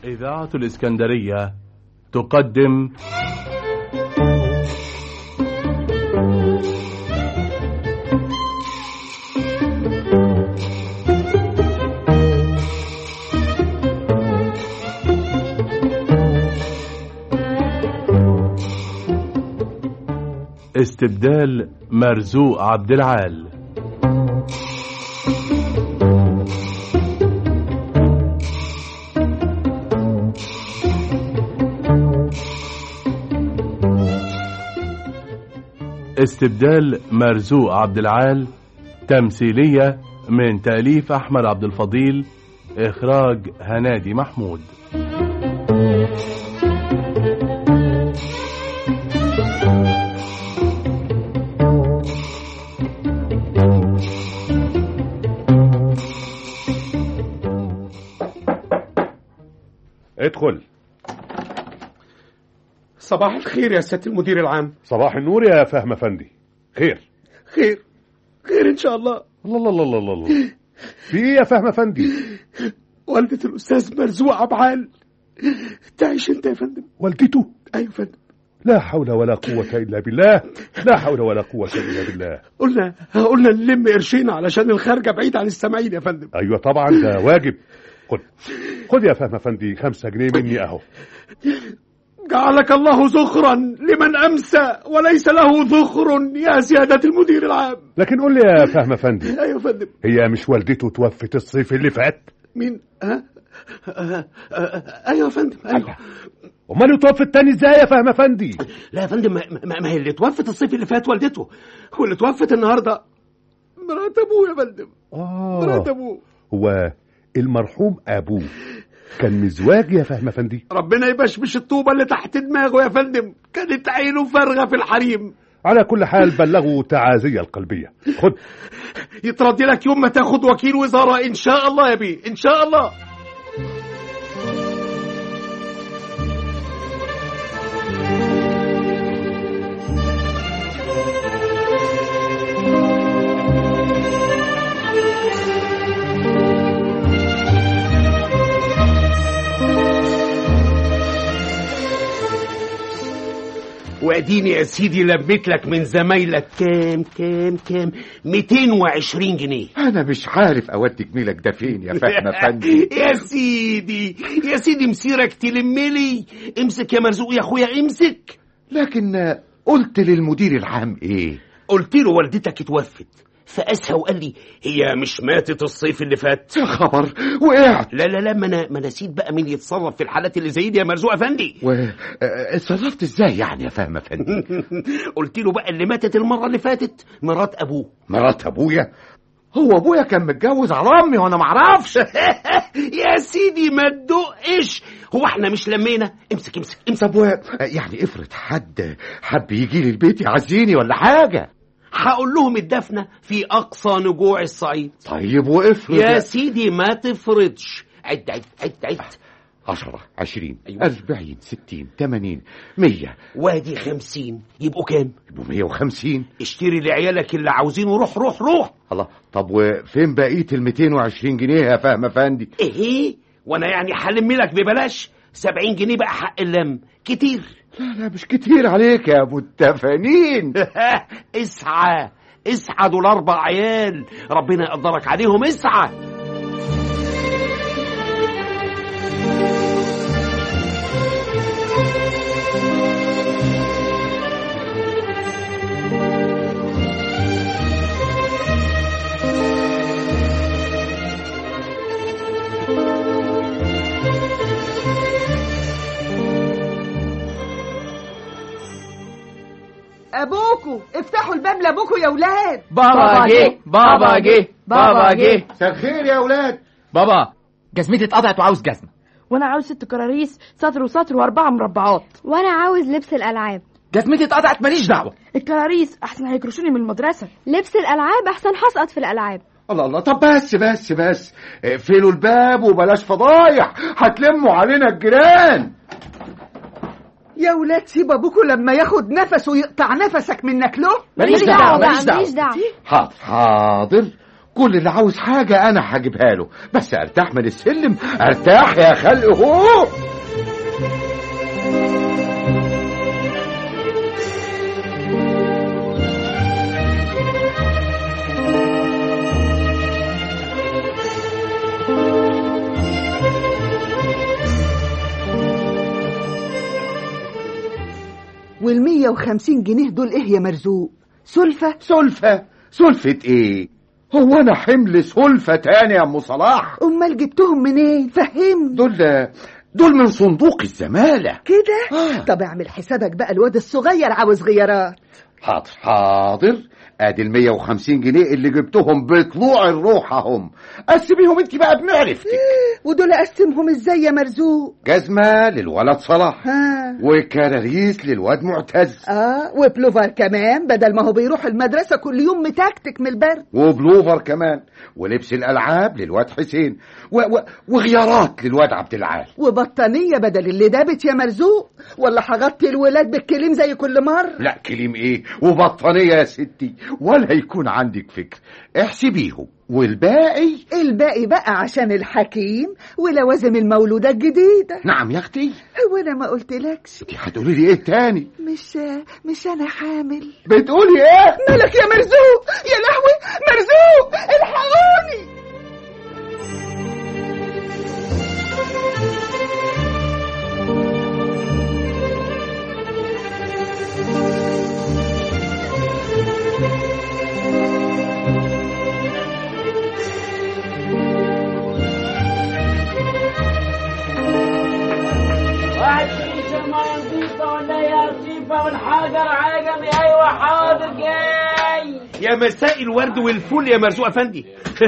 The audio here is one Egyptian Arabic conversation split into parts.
إذاعة الإسكندرية تقدم استبدال مرزوق عبد العال استبدال مرزوق عبد العال تمثيلية من تأليف أحمد عبد الفضيل إخراج هنادي محمود ادخل صباح الخير يا سيادة المدير العام صباح النور يا فهم افندي خير خير خير إن شاء الله الله الله الله الله الله في ايه يا فهم افندي والدة الأستاذ مرزوق عبعال تعيش أنت يا فندم والدته أيوة يا فندم لا حول ولا قوة إلا بالله لا حول ولا قوة إلا بالله قلنا قلنا نلم قرشين علشان الخارجة بعيد عن السامعين يا فندم أيوة طبعا ده واجب خد خد يا فهم افندي خمسة جنيه مني أهو جعلك الله ذخرا لمن أمسى وليس له ذخر يا سيادة المدير العام لكن قول لي يا فهم افندي أيوة يا فندم هي مش والدته توفت الصيف اللي فات مين ها آه، آه، أيوة يا فندم أيوة امال توفت تاني ازاي يا فهم افندي لا يا فندم ما, ما ما هي اللي توفت الصيف اللي فات والدته واللي توفت النهارده مرات ابوه يا فندم مرات اه ابوه هو المرحوم ابوه كان مزواج يا فهم افندي ربنا يبشبش الطوبه اللي تحت دماغه يا فندم كانت عينه فارغه في الحريم على كل حال بلغوا تعازية القلبية خد يتردي لك يوم ما تاخد وكيل وزاره ان شاء الله يا بيه ان شاء الله واديني يا سيدي لميت لك من زمايلك كام كام كام 220 جنيه انا مش عارف اودي جميلك ده فين يا فهم افندي يا سيدي يا سيدي مسيرك تلملي امسك يا مرزوق يا اخويا امسك لكن قلت للمدير العام ايه قلت له والدتك اتوفت فقاسها وقال لي هي مش ماتت الصيف اللي فات يا خبر وقعت لا لا لا ما انا ما أنا نسيت بقى مين يتصرف في الحالات اللي زي دي يا مرزوق افندي واتصرفت ازاي يعني يا فهم افندي قلت له بقى اللي ماتت المره اللي فاتت مرات ابوه مرات ابويا هو ابويا كان متجوز على امي وانا معرفش يا سيدي ما تدقش هو احنا مش لمينا امسك امسك امسك طب و... يعني افرض حد حب يجي لي البيت يعزيني ولا حاجه هقول لهم الدفنه في اقصى نجوع الصعيد طيب وافرض يا سيدي ما تفرضش عد عد عد عد عشرة عشرين أيوة. أربعين ستين تمانين مية وادي خمسين يبقوا كام يبقوا مية وخمسين اشتري لعيالك اللي عاوزينه روح روح روح الله طب وفين بقية الميتين وعشرين جنيه يا فهم افندي ايه وانا يعني هلم لك ببلاش سبعين جنيه بقى حق اللم كتير لا لا مش كتير عليك يا ابو التفانين اسعى اسعى دول اربع عيال ربنا يقدرك عليهم اسعى ابوكوا افتحوا الباب لابوكوا يا ولاد بابا جه بابا جه بابا جه مساء الخير يا اولاد بابا جزمتي اتقطعت وعاوز جزمه وانا عاوز ست كراريس سطر وسطر واربعه مربعات وانا عاوز لبس الالعاب جزمتي اتقطعت ماليش دعوه الكراريس احسن هيكرشوني من المدرسه لبس الالعاب احسن هسقط في الالعاب الله الله طب بس بس بس اقفلوا الباب وبلاش فضايح هتلموا علينا الجيران يا ولاد سيب ابوكوا لما ياخد نفس ويقطع نفسك منك له ماليش دعوه ماليش دعوه ماليش دعوه حاضر حاضر كل اللي عاوز حاجة أنا هجيبها له بس أرتاح من السلم أرتاح يا خلق هو والمية وخمسين جنيه دول ايه يا مرزوق سلفة سلفة سلفة إيه هو أنا حمل سلفة تاني يا أم صلاح امال جبتهم منين فهمني دول دول من صندوق الزمالة كده آه. طب اعمل حسابك بقى الواد الصغير عاوز غيارات حاضر حاضر ادي ال 150 جنيه اللي جبتهم بطلوع الروح اهم قسميهم انت بقى بمعرفتك ودول اقسمهم ازاي يا مرزوق جزمة للولد صلاح ها وكراريس للواد معتز اه وبلوفر كمان بدل ما هو بيروح المدرسة كل يوم متكتك من البرد وبلوفر كمان ولبس الالعاب للواد حسين و و وغيارات للواد عبد العال وبطانية بدل اللي دابت يا مرزوق ولا هغطي الولاد بالكليم زي كل مرة لا كليم ايه وبطانية يا ستي ولا يكون عندك فكر احسبيهم والباقي الباقي بقى عشان الحكيم ولوازم المولودة الجديدة نعم يا اختي هو انا ما قلتلكش انت هتقولي لي ايه تاني مش مش انا حامل بتقولي ايه مالك يا مرزوق يا لهوي مرزوق الحقوني واحد يشرب ميه نظيفه ولا يا نظيفه والحجر عجمي ايوه حاضر جاي يا مساء الورد والفل يا مرزوق افندي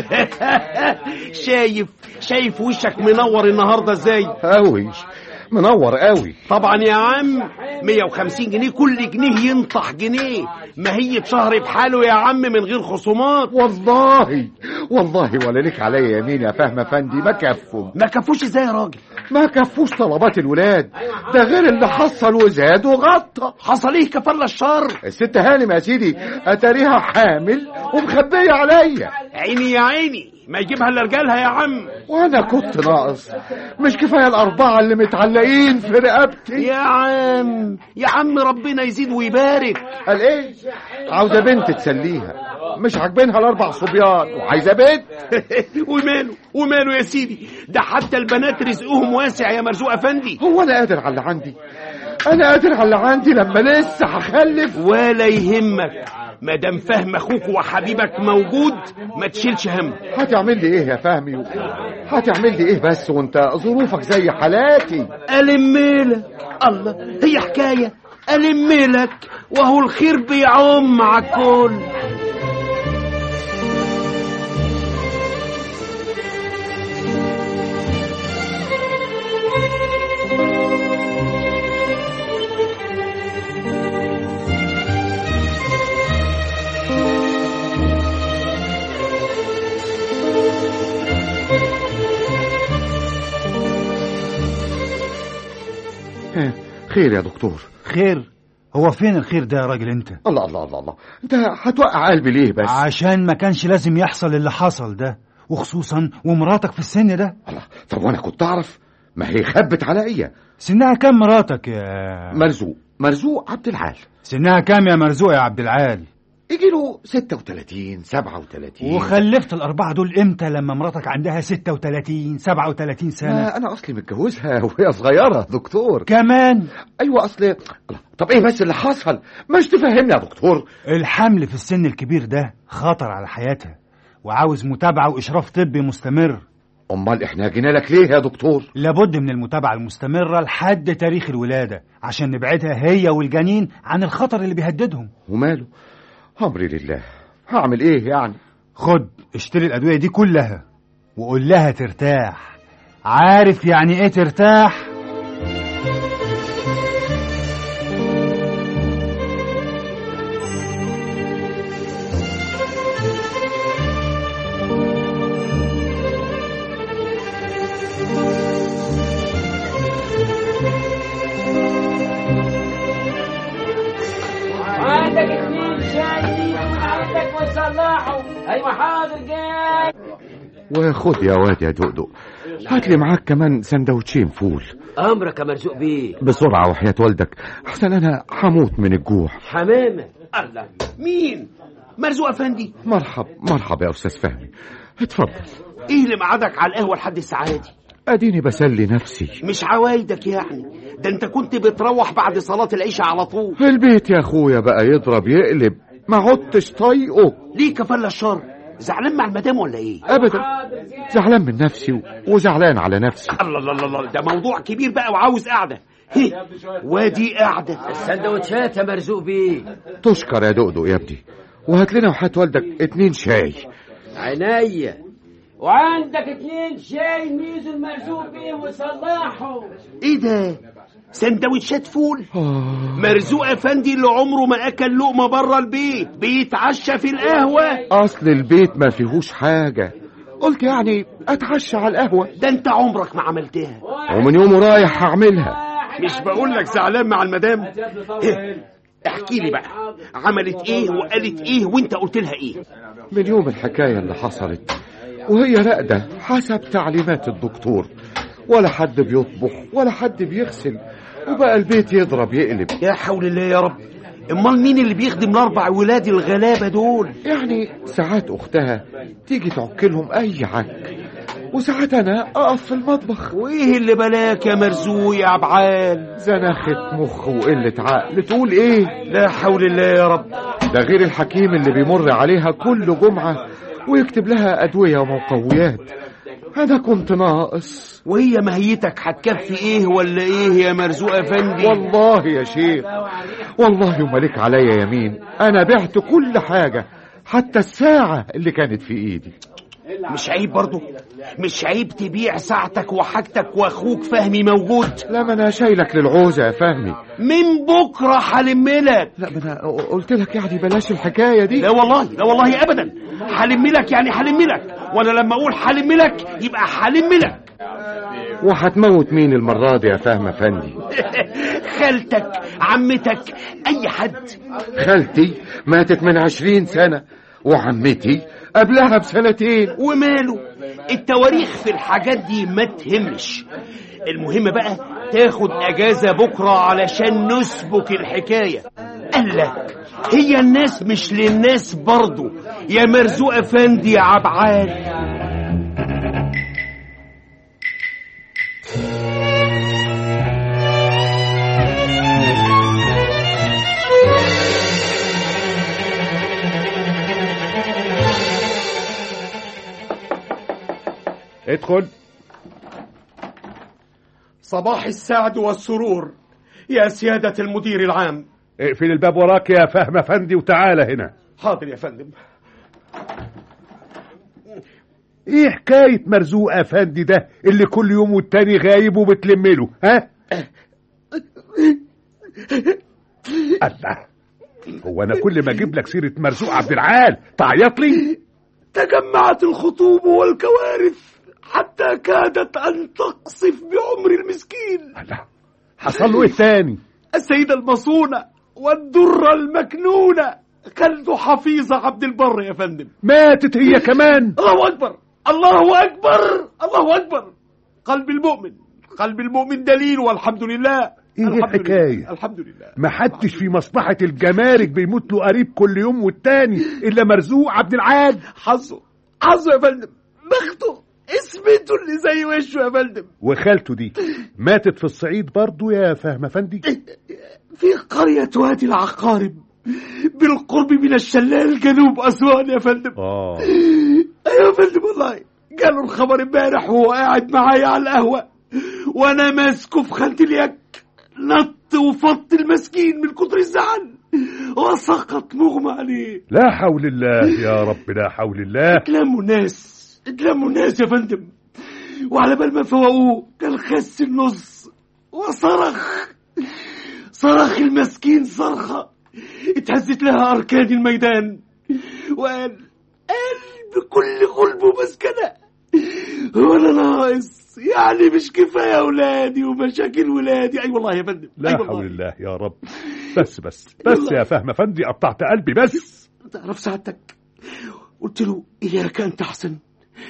شايف شايف وشك منور النهارده ازاي قوي منور قوي طبعا يا عم 150 جنيه كل جنيه ينطح جنيه ما هي شهر بحاله يا عم من غير خصومات والله والله ولا لك عليا يمين يا فهم افندي ما كفوا ما كفوش ازاي يا راجل ما كفوش طلبات الولاد ده غير اللي حصل وزاد وغطى حصل ايه كفر الشر الست هانم يا سيدي اتاريها حامل ومخبيه عليا عيني يا عيني ما يجيبها الا رجالها يا عم وانا كنت ناقص مش كفايه الاربعه اللي متعلقين في رقبتي يا عم يا عم ربنا يزيد ويبارك قال ايه عاوزه بنت تسليها مش عاجبينها الاربع صبيان وعايزه بنت وماله وماله يا سيدي ده حتى البنات رزقهم واسع يا مرزوق افندي هو انا قادر على اللي عندي انا قادر على اللي عندي لما لسه هخلف ولا يهمك ما دام فهم اخوك وحبيبك موجود ما تشيلش هم هتعمل لي ايه يا فهمي هتعمل لي ايه بس وانت ظروفك زي حالاتي ألملك الله هي حكاية ألملك وهو الخير بيعم على الكل خير يا دكتور خير هو فين الخير ده يا راجل انت الله الله الله الله انت هتوقع قلبي ليه بس عشان ما كانش لازم يحصل اللي حصل ده وخصوصا ومراتك في السن ده الله طب وانا كنت اعرف ما هي خبت عليا سنها كام مراتك يا مرزوق مرزوق عبد العال سنها كام يا مرزوق يا عبد العال يجي له 36 37 وخلفت الأربعة دول إمتى لما مراتك عندها 36 37 سنة ما انا اصلي متجوزها وهي صغيره دكتور كمان ايوه اصل الله طب ايه بس اللي حصل مش تفهمني يا دكتور الحمل في السن الكبير ده خطر على حياتها وعاوز متابعة وإشراف طبي مستمر امال احنا جينا لك ليه يا دكتور لابد من المتابعة المستمرة لحد تاريخ الولادة عشان نبعدها هي والجنين عن الخطر اللي بيهددهم وماله امري لله هعمل ايه يعني خد اشتري الأدوية دي كلها وقول لها ترتاح عارف يعني ايه ترتاح عندك اثنين شايلين عندك وصلحوا ايوه حاضر جاي وخد يا واد يا دقدق هات لي معاك كمان سندوتشين فول امرك يا مرزوق بيه بسرعة وحياة والدك أحسن أنا هموت من الجوع حمامه الله مين مرزوق افندي مرحب مرحب يا أستاذ فهمي اتفضل ايه اللي معادك على القهوه لحد الساعه دي أديني بسلي نفسي مش عوايدك يعني ده انت كنت بتروح بعد صلاه العشاء على طول البيت يا أخويا بقى يضرب يقلب ما عدتش طايقه ليه كفل الشر زعلان مع المدام ولا ايه أبدا زعلان من نفسي و- وزعلان على نفسي الله الله الله الله، ده موضوع كبير بقى وعاوز قعده هي، وادي قعده السندوتشات يا مرزوق بيه تشكر يا دقدق يا ابني وهات لنا وحياة والدك اتنين شاي عينيا وعندك اتنين شاي ميزو المرزوق بيه وصلاحه ايه ده سندوتشات فول مرزوق افندي اللي عمره ما اكل لقمه بره البيت بيتعشى في القهوه أصل البيت ما فيهوش حاجة قلت يعني أتعشى على القهوة ده انت عمرك ما عملتها ومن يوم رايح هعملها مش بقول لك زعلان مع المدام إيه، احكي لي بقى عملت ايه وقالت ايه وانت قلت لها ايه من يوم الحكاية اللي حصلت وهي راقدة حسب تعليمات الدكتور ولا حد بيطبخ ولا حد بيغسل وبقى البيت يضرب يقلب يا حول الله يا رب امال مين اللي بيخدم الاربع ولاد الغلابه دول يعني ساعات أختها تيجي تعكلهم أي عك وساعات أنا أقف في المطبخ وايه اللي بلاك يا مرزوق يا عبعال زناخة مخ وقلة عقل تقول إيه لا حول الله يا رب ده غير الحكيم اللي بيمر عليها كل جمعة ويكتب لها أدوية ومقويات أنا كنت ناقص وهي مهيتك هتكفي ايه ولا ايه يا مرزوق افندي والله يا شيخ والله وملك عليا يمين أنا بعت كل حاجة حتى الساعة اللي كانت في إيدي مش عيب برضه مش عيب تبيع ساعتك وحاجتك واخوك فهمي موجود لا ما أنا شايلك للعوزة يا فهمي من بكره هلملك لا ما أنا قلت لك يعني بلاش الحكاية دي لا والله لا والله ابدا هلملك يعني هلملك وانا لما اقول هلملك يبقى هلملك وهتموت مين المرة دي يا فهم أفندي خالتك عمتك اي حد خالتي ماتت من عشرين سنة وعمتي قبلها بسنتين وماله التواريخ في الحاجات دي ما تهمش المهم بقى تاخد اجازة بكرة علشان نسبك الحكاية قال لك هي الناس مش للناس برضو يا مرزوق افندي يا عبعال ادخل صباح السعد والسرور يا سيادة المدير العام اقفل الباب وراك يا فهم افندي وتعالى هنا حاضر يا فندم ايه حكاية مرزوق افندي ده اللي كل يوم والتاني غايب وبتلمله ها الله هو انا كل ما اجيب لك سيرة مرزوق عبد العال تعيط لي تجمعت الخطوب والكوارث حتى كادت أن تقصف بعمر المسكين الله حصل له ايه تاني السيدة المصونة والدرة المكنونة خلد حفيظة عبد البر يا فندم ماتت هي كمان الله أكبر الله أكبر الله أكبر قلب المؤمن قلب المؤمن دليل والحمد لله ايه الحمد الحكاية لله. الحمد لله ما حدش في مصلحة الجمارك بيموت له قريب كل يوم والتاني إلا مرزوق عبد العال حظه حظه يا فندم بخته اسمته اللي زي وشه يا فندم وخالته دي ماتت في الصعيد برضو يا فهم افندي في قرية وادي العقارب بالقرب من الشلال جنوب أسوان يا فندم اه ايوه يا فندم والله جاله الخبر امبارح وهو قاعد معايا على القهوه وانا ماسكه في خانه اليك نط وفط المسكين من كتر الزعل وسقط مغمى عليه لا حول الله يا رب لا حول الله اتلموا الناس اتلموا الناس يا فندم وعلى بال ما فوقوه كان خس النص وصرخ صرخ المسكين صرخة اتهزت لها أركان الميدان وقال قال بكل غلب ومسكنة هو أنا ناقص يعني مش كفاية أولادي ومشاكل ولادي أي والله يا فندم لا أي حول والله الله يا رب بس بس بس يا فهم افندي قطعت قلبي بس تعرف سعادتك قلت له إياك أن تحزن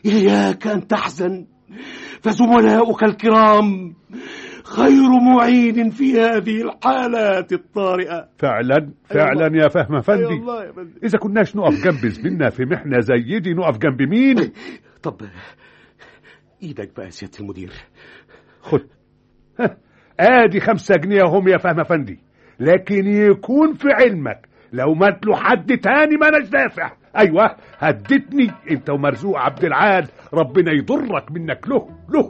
إياك أن تحزن فزملاؤك الكرام خير معين في هذه الحالات الطارئة فعلا فعلا يا فهم أي افندي والله يا فندم اذا كناش نقف جنب زميلنا في محنه زي دي نقف جنب مين طب إيدك بقى يا سيادة المدير خد ها، ادي خمسة جنيه هم يا فهم افندي لكن يكون في علمك لو مات له حد تاني ما اناش دافع ايوه هدتني انت ومرزوق عبد العال ربنا يضرك منك له له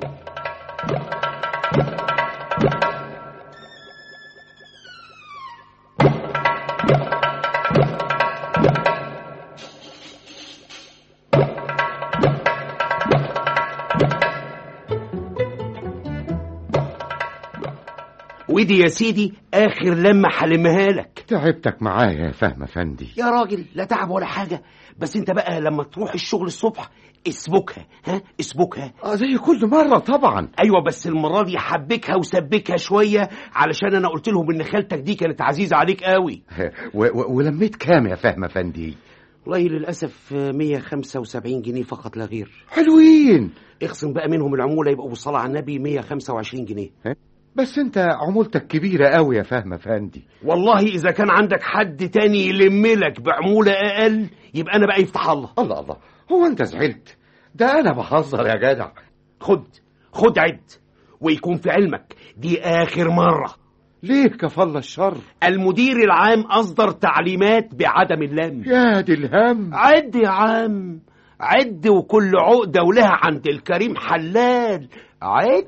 ودي يا سيدي آخر لما حلمها لك تعبتك معايا يا فهم افندي يا راجل لا تعب ولا حاجة بس انت بقى لما تروح الشغل الصبح اسبكها ها اسبكها اه زي كل مرة طبعا ايوه بس المرة دي حبكها وسبكها شوية علشان انا قلت لهم ان خالتك دي كانت عزيزة عليك قوي و- و- ولميت كام يا فهم افندي والله للأسف 175 جنيه فقط لا غير حلوين اخصم بقى منهم العمولة يبقوا بالصلاة على النبي 125 جنيه بس انت عمولتك كبيرة قوي يا فهم افندي والله إذا كان عندك حد تاني يلم لك بعمولة أقل يبقى أنا بقى يفتح الله الله الله هو انت زعلت ده انا بهزر يا جدع خد خد عد ويكون في علمك دي آخر مرة ليه كفل الشر المدير العام أصدر تعليمات بعدم اللم يا دي الهم عد يا عم عد وكل عقدة ولها عند الكريم حلال عد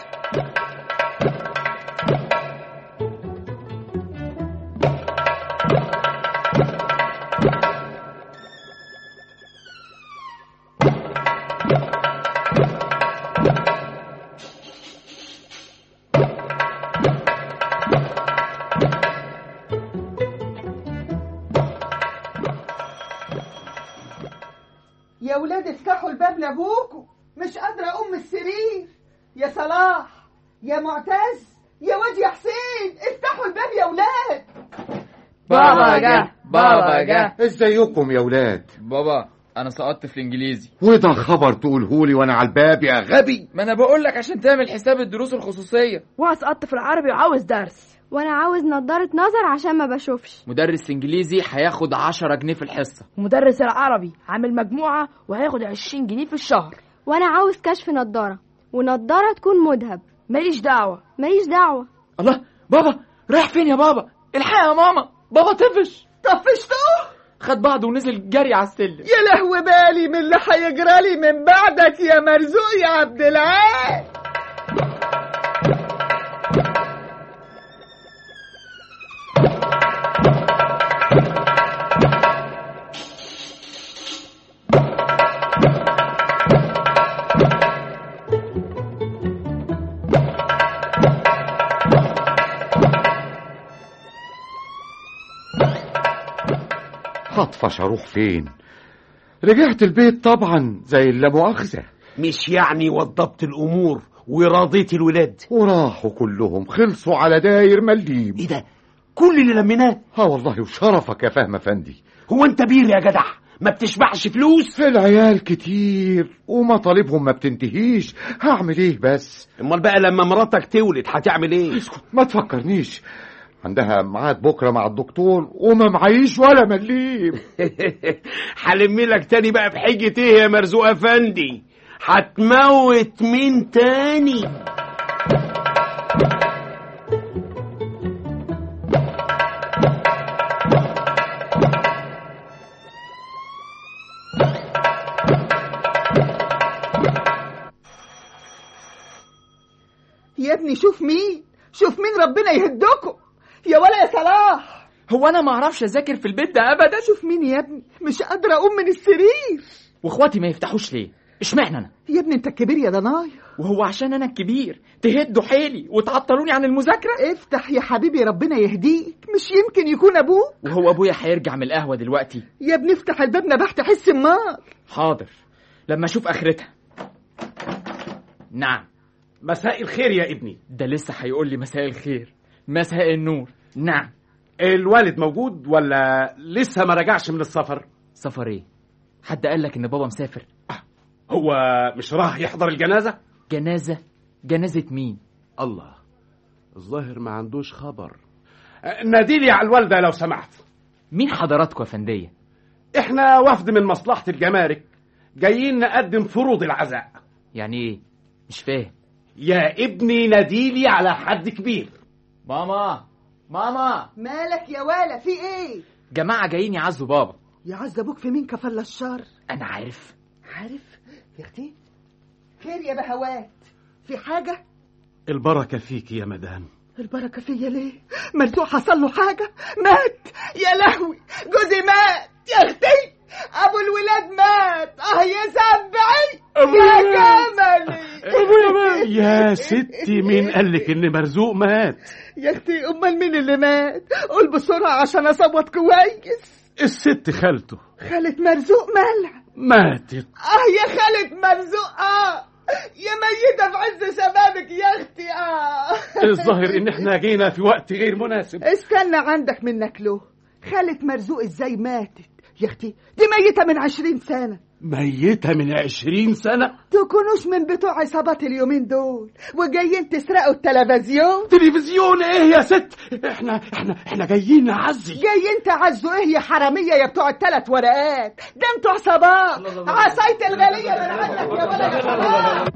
يا ولاد افتحوا الباب لابوكوا مش قادرة أقوم من السرير يا صلاح يا معتز يا واد يا حسين افتحوا الباب يا ولاد بابا جه بابا جه ازيكم يا ولاد بابا انا سقطت في الانجليزي وده خبر تقولهولي وانا على الباب يا غبي ما انا بقول لك عشان تعمل حساب الدروس الخصوصيه وهسقط في العربي وعاوز درس وانا عاوز نضارة نظر عشان ما بشوفش مدرس انجليزي هياخد 10 جنيه في الحصه ومدرس العربي عامل مجموعة وهياخد 20 جنيه في الشهر وانا عاوز كشف نضارة ونضارة تكون مذهب ماليش دعوة ماليش دعوة الله بابا رايح فين يا بابا الحق يا ماما بابا طفش طفشتوه خد بعضه ونزل جري على السلم يا لهو بالي من اللي هيجرالي من بعدك يا مرزوق يا عبد العال هطفش اروح فين رجعت البيت طبعا زي اللا مؤاخذة مش يعني وضبت الأمور ورضيت الولاد وراحوا كلهم خلصوا على داير مليم ايه ده كل اللي لميناه ها والله وشرفك يا فهم افندي هو انت بير يا جدع ما بتشبعش فلوس العيال كتير ومطالبهم ما بتنتهيش هعمل ايه بس امال بقى لما مراتك تولد هتعمل ايه ما تفكرنيش عندها ميعاد بكره مع الدكتور وما معيش ولا مليم هلم لك تاني بقى بحجة ايه يا مرزوق افندي هتموت مين تاني يا ابني شوف مين شوف مين ربنا يهدكم يا ولا يا صلاح هو انا ما اعرفش اذاكر في البيت ده ابدا شوف مين يا ابني مش قادرة أقوم من السرير واخواتي ما يفتحوش ليه اشمعنى انا يا ابني انت الكبير يا ضنايا وهو عشان انا الكبير تهدوا حيلي وتعطلوني عن المذاكره افتح يا حبيبي ربنا يهديك مش يمكن يكون ابوك وهو ابويا هيرجع من القهوه دلوقتي يا ابني افتح الباب نبحت حس النار حاضر لما اشوف اخرتها نعم مساء الخير يا ابني ده لسه هيقول لي مساء الخير مساء النور نعم الوالد موجود ولا لسه ما رجعش من السفر سفر ايه حد قال لك ان بابا مسافر هو مش راح يحضر الجنازة جنازة جنازة مين الله الظاهر ما عندوش خبر ناديلي على الوالدة لو سمحت مين حضراتكم يا فندية احنا وفد من مصلحة الجمارك جايين نقدم فروض العزاء يعني ايه مش فاهم يا ابني ناديلي على حد كبير ماما ماما مالك يا ولا في ايه جماعة جايين يعزوا بابا يعز ابوك في مين كفل الشر انا عارف عارف يا اختي خير يا بهوات في حاجة البركة فيك يا مدام البركة فيا ليه مرزوق حصل له حاجة مات يا لهوي جوزي مات يا اختي ابو الولاد مات اه يا سبعي يا جملي يا ستي مين قالك ان مرزوق مات يا اختي امال مين اللي مات قول بسرعة عشان اصوت كويس الست خالته خالة مرزوق مالها ماتت اه يا خالة مرزوق اه يا ميتة في عز شبابك يا اختي اه الظاهر ان احنا جينا في وقت غير مناسب استنى عندك منك له خالة مرزوق ازاي ماتت يا اختي دي ميتة من عشرين سنة ميتة من عشرين سنة تكونوش من بتوع عصابات اليومين دول وجايين تسرقوا التلفزيون تلفزيون ايه يا ست احنا احنا احنا جايين نعزي جايين تعزوا ايه يا حرامية يا بتوع التلات ورقات ده انتوا عصابات عصاية الغالية من عندك يا ولد يا شباب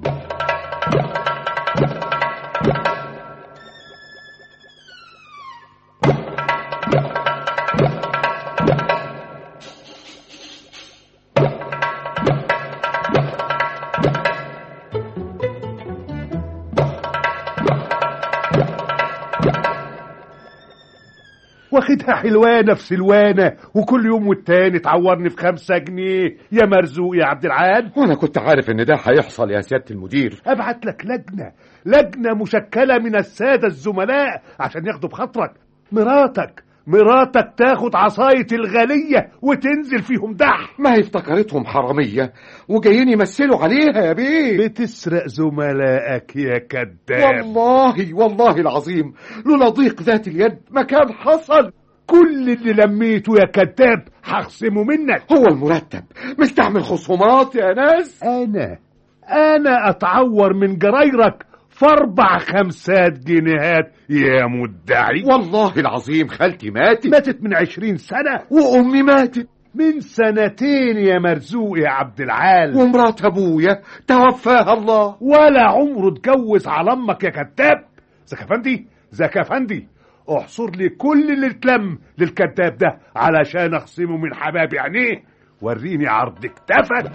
واخدها حلوانة في سلوانة وكل يوم والتاني تعورني في خمسة جنيه يا مرزوق يا عبد العال وانا كنت عارف ان ده هيحصل يا سيادة المدير ابعت لك لجنة لجنة مشكلة من السادة الزملاء عشان ياخدوا بخاطرك مراتك مراتك تاخد عصاية الغالية وتنزل فيهم دح ما هي افتكرتهم حرامية وجايين يمثلوا عليها يا بيه بتسرق زملائك يا كذاب والله والله العظيم لولا ضيق ذات اليد ما كان حصل كل اللي لميته يا كذاب هخصمه منك هو المرتب مستعمل خصومات يا ناس انا انا اتعور من جرايرك في اربع خمسات جنيهات يا مدعي والله العظيم خالتي ماتت ماتت من عشرين سنة وامي ماتت من سنتين يا مرزوق يا عبد العال ومرات ابويا توفاها الله ولا عمره اتجوز على امك يا كذاب زكفندي زكفندي احصر لي كل اللي اتلم للكذاب ده علشان اخصمه من حباب عينيه وريني عرض كتفك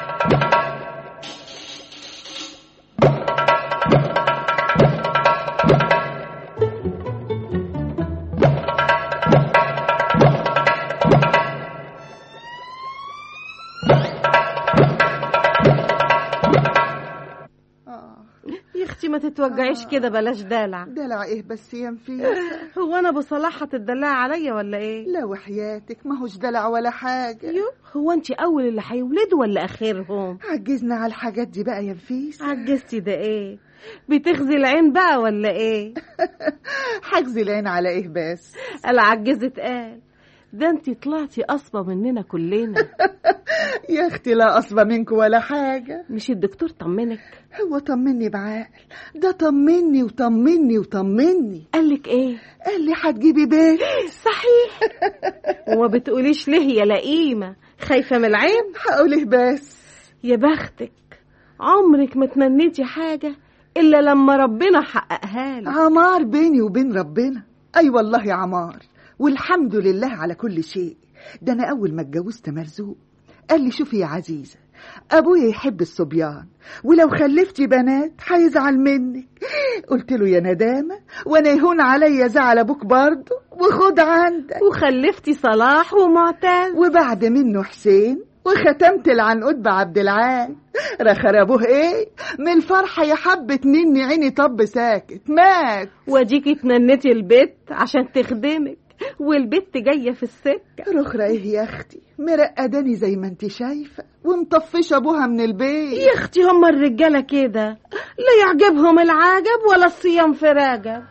يا اختي ما تتوجعيش كده بلاش دلع دلع ايه بس يا نفيس هو انا بصلاح هتدلعي عليا ولا ايه لا وحياتك ما هوش دلع ولا حاجة يو هو انت اول اللي هيولدوا ولا اخرهم عجزنا على الحاجات دي بقى يا نفيس عجزتي ده ايه بتخزي العين بقى ولا ايه حجز العين على ايه بس قال عجزت قال ده انت طلعتي اصبى مننا كلنا يا اختي لا اصبى منك ولا حاجة مش الدكتور طمنك هو طمني بعقل ده طمني وطمني وطمني قالك ايه قال لي هتجيبي بيت صحيح وما بتقوليش ليه يا لئيمة خايفة من العين هقوله بس يا بختك عمرك ما تمنيتي حاجة إلا لما ربنا حققها لك عمار بيني وبين ربنا اي أيوة والله يا عمار والحمد لله على كل شيء ده انا اول ما اتجوزت مرزوق قال لي شوفي يا عزيزة أبويا يحب الصبيان ولو خلفتي بنات هيزعل منك قلت له يا ندامة وأنا يهون عليا زعل أبوك برضه وخد عندك وخلفتي صلاح ومعتز وبعد منه حسين وختمت العنقود بعبد العال رخر ابوه ايه من الفرحة يا حبة نني عيني طب ساكت مات واديكي تمنيتي البيت عشان تخدمك والبت جاية في السكة رخرة ايه يا اختي مرقداني زي ما انت شايفة ومطفشة ابوها من البيت يا اختي هما الرجالة كده لا يعجبهم العجب ولا الصيام في راجب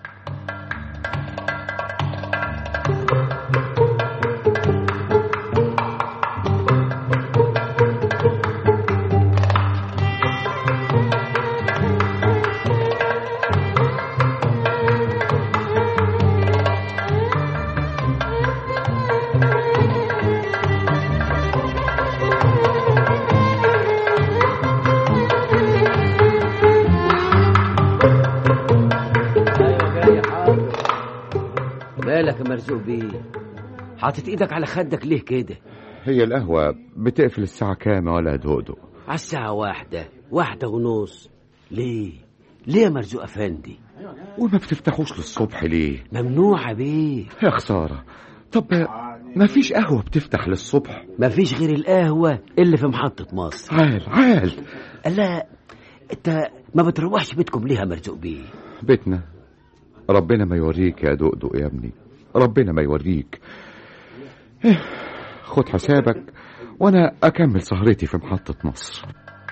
مالك يا مرزوق بيه حاطط ايدك على خدك ليه كده هي القهوة بتقفل الساعة كام ولا دودو على الساعة واحدة واحدة ونص ليه ليه يا مرزوق افندي وما بتفتحوش للصبح ليه ممنوعة بيه يا خسارة طب ما فيش قهوة بتفتح للصبح مفيش غير القهوة اللي في محطة مصر عال عال لا انت ما بتروحش بيتكم ليه يا مرزوق بيه بيتنا ربنا ما يوريك يا دقدق يا ابني ربنا ما يوريك إيه، خد حسابك وانا اكمل سهرتي في محطة مصر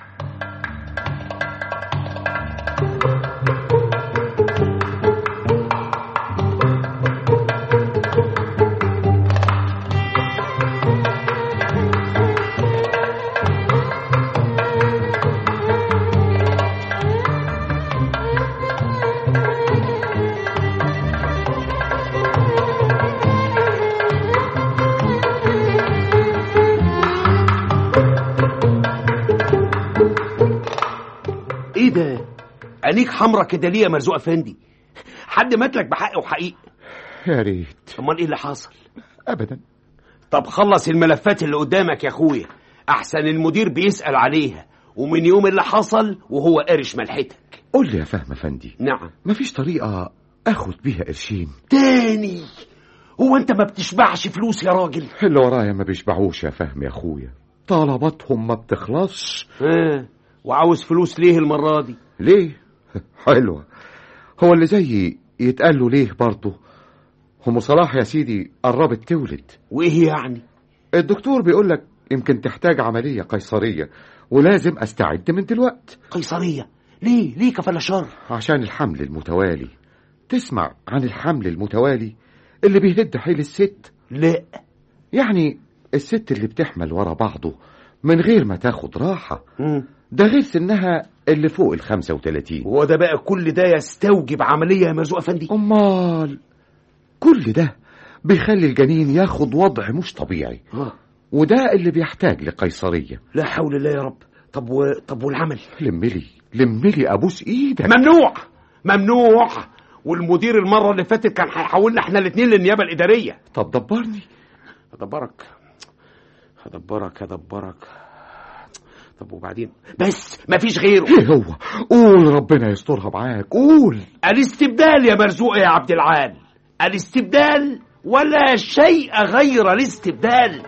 ايه ده عينيك حمرا كده ليه يا مرزوق افندي حد ماتلك بحق وحقيق يا ريت امال ايه اللي حصل ابدا طب خلص الملفات اللي قدامك يا اخويا احسن المدير بيسأل عليها ومن يوم اللي حصل وهو قارش ملحتك قول لي يا فهم افندي نعم مفيش طريقة اخد بيها قرشين تاني هو انت ما بتشبعش فلوس يا راجل اللي ورايا ما بيشبعوش يا فهم يا اخويا طلباتهم ما بتخلصش ها وعاوز فلوس ليه المرة دي ليه حلوة هو اللي زيي يتقال له ليه برضه هم صلاح يا سيدي قربت تولد وايه يعني الدكتور بيقول لك يمكن تحتاج عملية قيصرية ولازم استعد من دلوقت قيصرية ليه ليه كفل شر عشان الحمل المتوالي تسمع عن الحمل المتوالي اللي بيهد حيل الست لا يعني الست اللي بتحمل ورا بعضه من غير ما تاخد راحة مم. ده غير سنها اللي فوق ال 35 هو ده بقى كل ده يستوجب عملية يا مرزوق افندي امال كل ده بيخلي الجنين ياخد وضع مش طبيعي آه. وده اللي بيحتاج لقيصرية لا حول الله يا رب طب و... طب والعمل لملي لملي ابوس ايدك ممنوع ممنوع والمدير المرة اللي فاتت كان هيحولنا احنا الاتنين للنيابة الإدارية طب دبرني هدبرك هدبرك هدبرك طب وبعدين بس مفيش غيره ايه هو قول ربنا يسترها معاك قول الاستبدال يا مرزوق يا عبد العال الاستبدال ولا شيء غير الاستبدال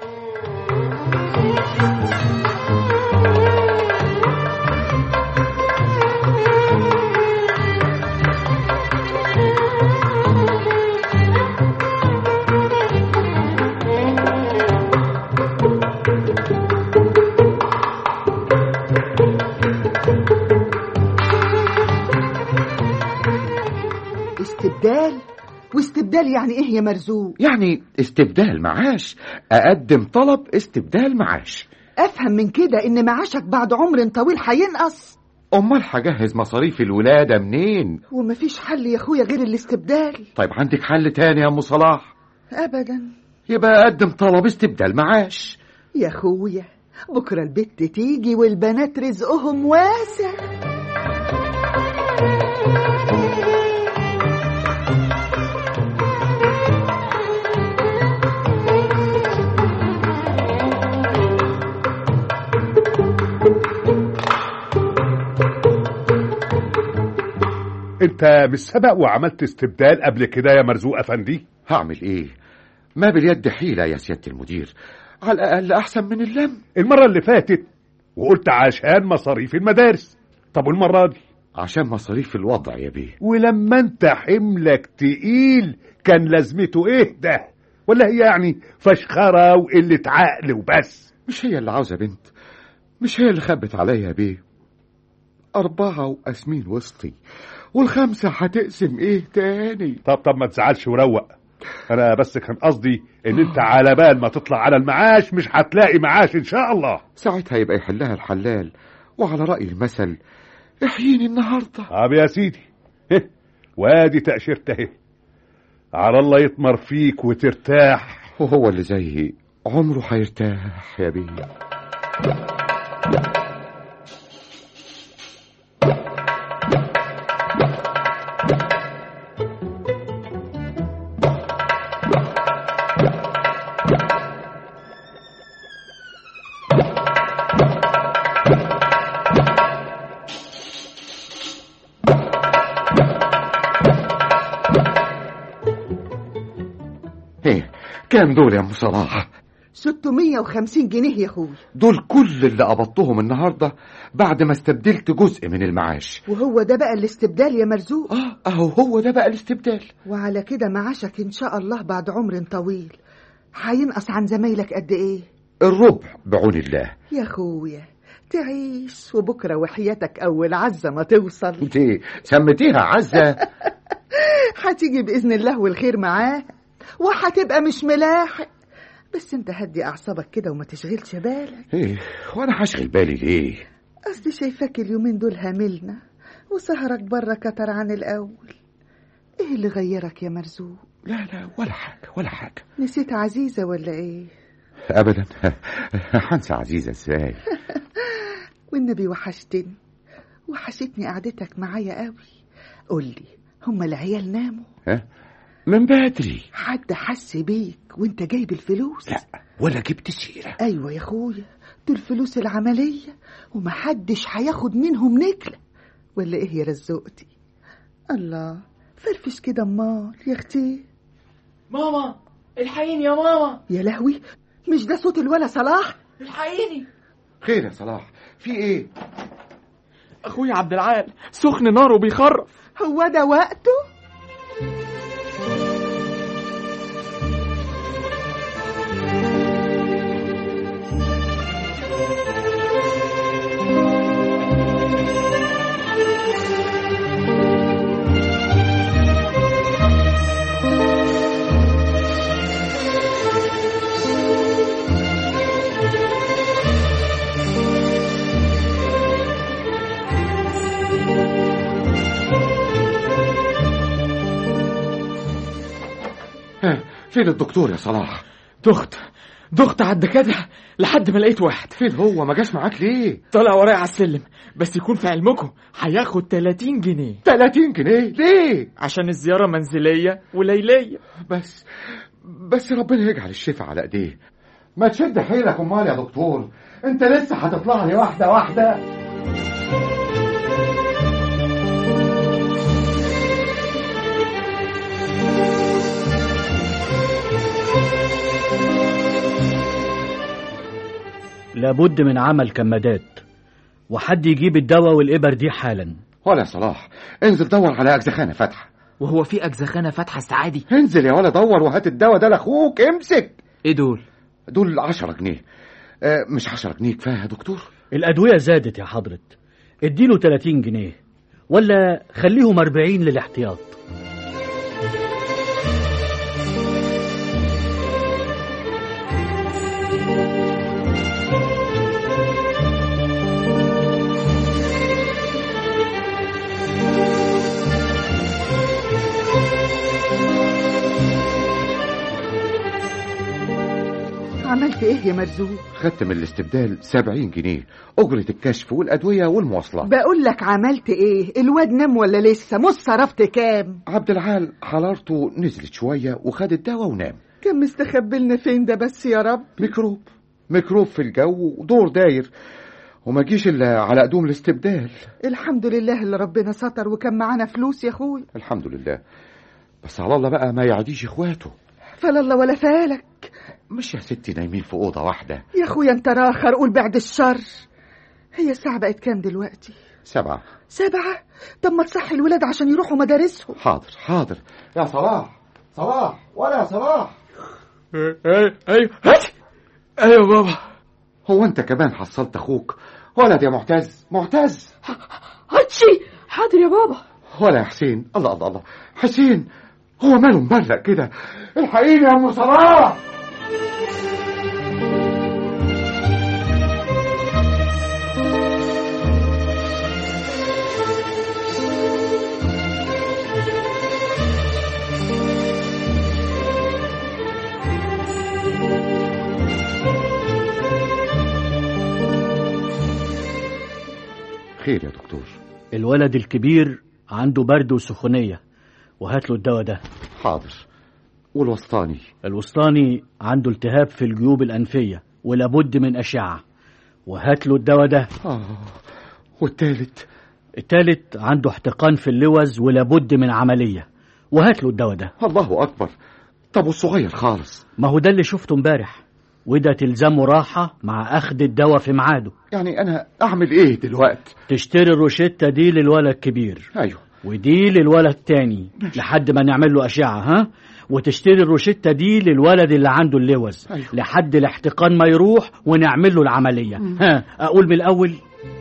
استبدال واستبدال يعني ايه يا مرزوق يعني استبدال معاش اقدم طلب استبدال معاش افهم من كده ان معاشك بعد عمر طويل هينقص امال هجهز مصاريف الولادة منين ومفيش حل يا اخويا غير الاستبدال طيب عندك حل تاني يا ام صلاح ابدا يبقى اقدم طلب استبدال معاش يا اخويا بكره البت تيجي والبنات رزقهم واسع انت مش سبق وعملت استبدال قبل كده يا مرزوق افندي هعمل ايه ما باليد حيلة يا سيادة المدير على الأقل أحسن من اللم المرة اللي فاتت وقلت عشان مصاريف المدارس طب والمرة دي عشان مصاريف الوضع يا بيه ولما انت حملك تقيل كان لازمته ايه ده ولا هي يعني فشخرة وقلة عقل وبس مش هي اللي عاوزة بنت مش هي اللي خبت عليا يا بيه أربعة وقاسمين وسطي والخمسة هتقسم إيه تاني طب طب ما تزعلش وروق أنا بس كان قصدي إن أنت على بال ما تطلع على المعاش مش هتلاقي معاش إن شاء الله ساعتها يبقى يحلها الحلال وعلى رأي المثل احييني النهاردة طب يا سيدي هه، وادي تأشيرته اهي على الله يطمر فيك وترتاح وهو اللي زيي عمره هيرتاح يا بيه كام دول يا ام صلاح 650 جنيه يا اخويا دول كل اللي قبضتهم النهارده بعد ما استبدلت جزء من المعاش وهو ده بقى الاستبدال يا مرزوق اه اهو هو ده بقى الاستبدال وعلى كده معاشك ان شاء الله بعد عمر طويل هينقص عن زمايلك قد ايه الربع بعون الله يا اخويا تعيش وبكره وحياتك اول عزه ما توصل انت سميتيها عزه هتيجي باذن الله والخير معاه وهتبقى مش ملاحق بس انت هدي اعصابك كده وما تشغلش بالك ايه وانا هشغل بالي ليه اصلي شايفاك اليومين دول هاملنا وسهرك بره كتر عن الاول ايه اللي غيرك يا مرزوق لا لا ولا حاجه ولا حاجه نسيت عزيزه ولا ايه ابدا هنسى عزيزه ازاي والنبي وحشتني وحشتني قعدتك معايا قوي قولي هما العيال ناموا ها من بدري حد حس بيك وانت جايب الفلوس لا ولا جبت سيره ايوه يا اخويا دول فلوس العمليه ومحدش هياخد منهم نكله ولا ايه يا رزقتي الله فرفش كده امال يا اختي ماما الحقيني يا ماما يا لهوي مش ده صوت الولا صلاح الحقيني خير يا صلاح في ايه اخويا عبد العال سخن نار وبيخرف هو ده وقته ها فين الدكتور يا صلاح دخت دخت على الدكاترة لحد ما لقيت واحد فين هو ما جاش معاك ليه طلع ورايا على السلم بس يكون في علمكم هياخد 30 جنيه 30 جنيه ليه عشان الزيارة منزلية وليلية بس بس ربنا يجعل الشفاء على ايديه ما تشد حيلك امال يا دكتور انت لسه هتطلع لي واحده واحده لابد من عمل كمادات وحد يجيب الدواء والإبر دي حالا ولا يا صلاح انزل دور على اجزخانه فاتحه وهو في أجزخانة فاتحة السعادي انزل يا ولا دور وهات الدواء ده لاخوك امسك ايه دول دول 10 جنيه آه مش 10 جنيه كفايه يا دكتور الأدوية زادت يا حضرة اديله 30 جنيه ولا خليهم 40 للاحتياط عملت ايه يا مرزوق خدت من الاستبدال 70 جنيه اجره الكشف والادويه والمواصلات بقول لك عملت ايه الواد نام ولا لسه مش صرفت كام عبد العال حرارته نزلت شويه وخد الدواء ونام كان مستخبلنا فين ده بس يا رب ميكروب ميكروب في الجو ودور داير وما جيش الا على قدوم الاستبدال الحمد لله اللي ربنا ستر وكان معانا فلوس يا اخوي الحمد لله بس على الله بقى ما يعديش اخواته فلا الله ولا فالك مش يا ستي نايمين في اوضه واحده يا اخويا انت راخر قول بعد الشر هي الساعة بقت كام دلوقتي سبعة سبعة طب ما تصحي الولاد عشان يروحوا مدارسهم حاضر حاضر يا صلاح صلاح ولا يا صلاح ايوه ايوه هات ايوه بابا هو انت كمان حصلت اخوك ولد يا معتز معتز هاتشي حاضر يا بابا ولا يا حسين الله الله الله حسين هو ماله مبرق كده الحقيني يا ام صلاح خير يا دكتور الولد الكبير عنده برد وسخونية وهات له الدواء ده حاضر والوسطاني الوسطاني عنده التهاب في الجيوب الأنفية ولابد من أشعة وهات له الدواء ده آه. والتالت التالت عنده احتقان في اللوز ولابد من عملية وهات له الدواء ده الله أكبر طب والصغير خالص ما هو ده اللي شفته امبارح وده تلزمه راحة مع أخذ الدواء في ميعاده يعني أنا أعمل إيه دلوقتي تشتري الروشتة دي للولد الكبير أيوه ودي للولد التاني لحد ما نعمل له أشعة ها وتشتري الروشتة دي للولد اللي عنده اللوز أيوه. لحد الاحتقان ما يروح ونعمل له العملية ها أقول من الأول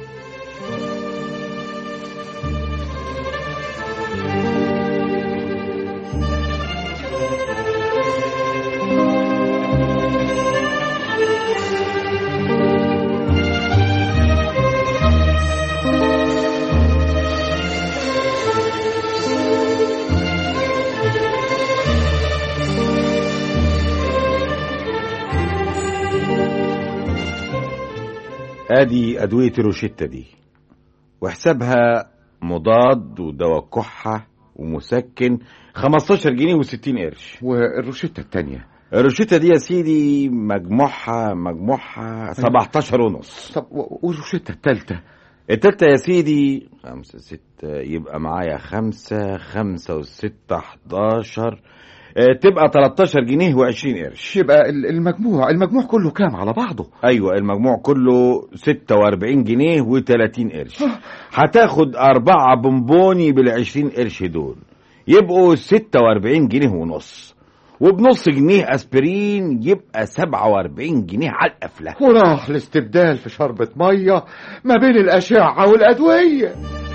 ادي ادويه الروشته دي وحسابها مضاد ودواء كحه ومسكن 15 جنيه و60 قرش والروشتة التانية الروشته دي يا سيدي مجموعها مجموعها 17 ونص طب و- والروشتة التالتة التالتة يا سيدي خمسة ستة يبقى معايا خمسة خمسة وستة حداشر اه تبقى 13 جنيه و20 قرش يبقى ال- المجموع المجموع كله كام على بعضه ايوه المجموع كله 46 جنيه و30 قرش هتاخد أربعة بونبوني بالعشرين قرش دول يبقوا 46 جنيه ونص وبنص جنيه اسبرين يبقى 47 جنيه على القفله وراح الاستبدال في شربة مية ما بين الأشعة والأدوية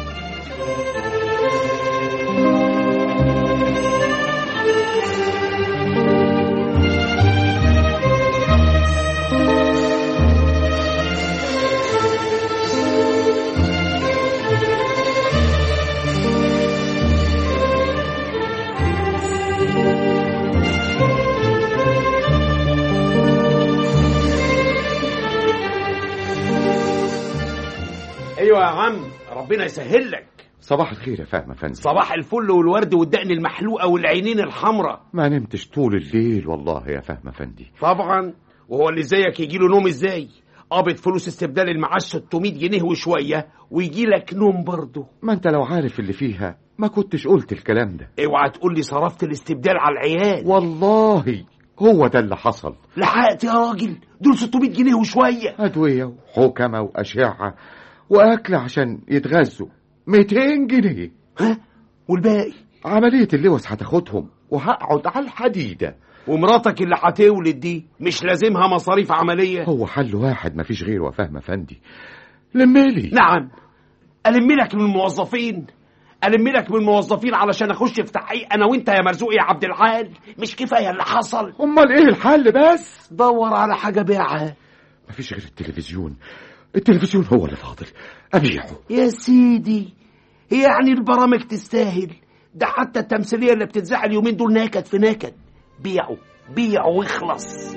ايوه يا عم ربنا يسهل لك صباح الخير يا فهم فندم صباح الفل والورد والدقن المحلوقه والعينين الحمراء ما نمتش طول الليل والله يا فهم فندي طبعا وهو اللي زيك يجي له نوم ازاي قابض فلوس استبدال المعاش 600 جنيه وشويه ويجي لك نوم برضه ما انت لو عارف اللي فيها ما كنتش قلت الكلام ده اوعى تقول لي صرفت الاستبدال على العيال والله هو ده اللي حصل لحقت يا راجل دول 600 جنيه وشويه أدوية وحكمة وأشعة وأكل عشان يتغذوا 200 جنيه ها والباقي عملية اللوز هتاخدهم وهقعد على الحديدة ومراتك اللي هتولد دي مش لازمها مصاريف عمليه هو حل واحد مفيش غيره يا فهم فندي لميلي نعم ألم لك من الموظفين ألم لك من الموظفين علشان أخش في تحقيق أنا وأنت يا مرزوق يا عبد العال مش كفاية اللي حصل أمال إيه الحل بس دور على حاجة بيعها مفيش غير التلفزيون التلفزيون هو اللي فاضل أبيعه يا سيدي هي يعني البرامج تستاهل ده حتى التمثيلية اللي بتتذاع اليومين دول نكد في نكد بيعوا بيعوا واخلص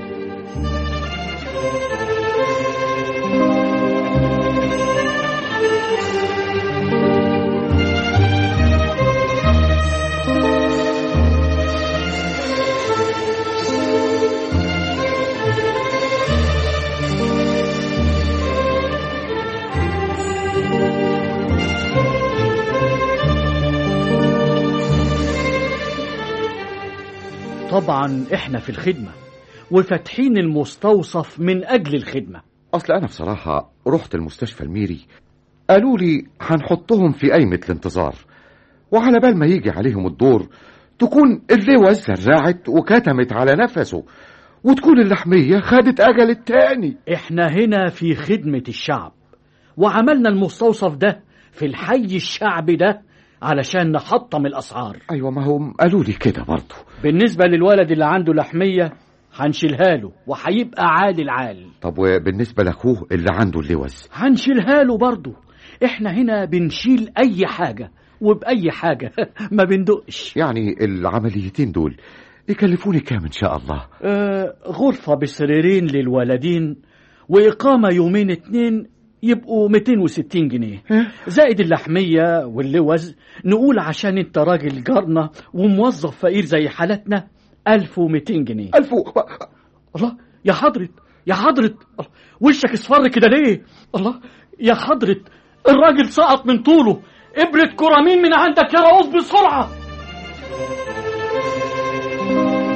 طبعا احنا في الخدمة وفاتحين المستوصف من أجل الخدمة أصل أنا بصراحة رحت المستشفى الميري قالوا لي هنحطهم في قايمة الانتظار وعلى بال ما يجي عليهم الدور تكون اللواء زرعت وكتمت على نفسه وتكون اللحمية خدت أجل التاني احنا هنا في خدمة الشعب وعملنا المستوصف ده في الحي الشعبي ده علشان نحطم الأسعار أيوة ما هم قالوا لي كده برضه بالنسبة للولد اللي عنده لحمية هنشيلها له وهيبقى عال العال طب وبالنسبة لأخوه اللي عنده اللوز هنشيلها له برضه احنا هنا بنشيل أي حاجة وبأي حاجة ما بندقش يعني العمليتين دول يكلفوني كام إن شاء الله آه غرفة بسريرين للولدين وإقامة يومين اتنين يبقوا 260 جنيه زائد اللحمية واللوز نقول عشان انت راجل جارنا وموظف فقير زي حالتنا 1200 جنيه ألف و... الله يا حضرة يا حضرة الله، وشك اصفر كده ليه الله يا حضرة الراجل سقط من طوله ابرة كرامين من عندك يا رؤوف بسرعة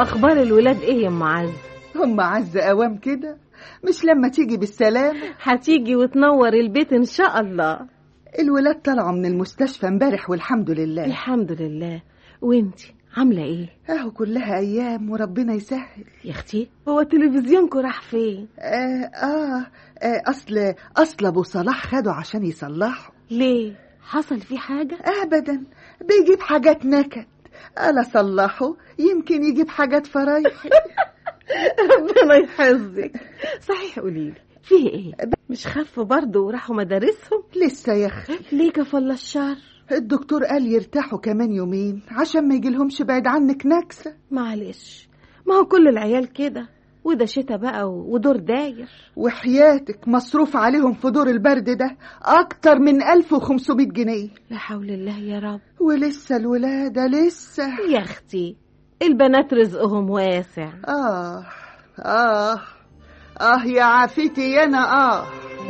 واخبار الولاد ايه يا ام عز هم عز اوام كده مش لما تيجي بالسلامة هتيجي وتنور البيت ان شاء الله الولاد طلعوا من المستشفى امبارح والحمد لله الحمد لله وانتي عامله ايه اهو كلها ايام وربنا يسهل يا اختي هو تلفزيونكم راح فين آه, اه اه اصل اصل ابو صلاح خده عشان يصلحه ليه حصل فيه حاجه ابدا بيجيب حاجات نكد انا صلحه يمكن يجيب حاجات فرايح ربنا يحفظك صحيح قوليلي فيه ايه مش خفوا برضه وراحوا مدارسهم لسه يا اختي ليه كفل الشر الدكتور قال يرتاحوا كمان يومين عشان ما يجيلهمش بعيد عنك نكسة معلش ما هو كل العيال كده وده شتا بقى ودور داير وحياتك مصروف عليهم في دور البرد ده أكتر من 1500 جنيه لا حول الله يا رب ولسه الولادة لسه يا أختي البنات رزقهم واسع آه آه آه يا عافيتي أنا آه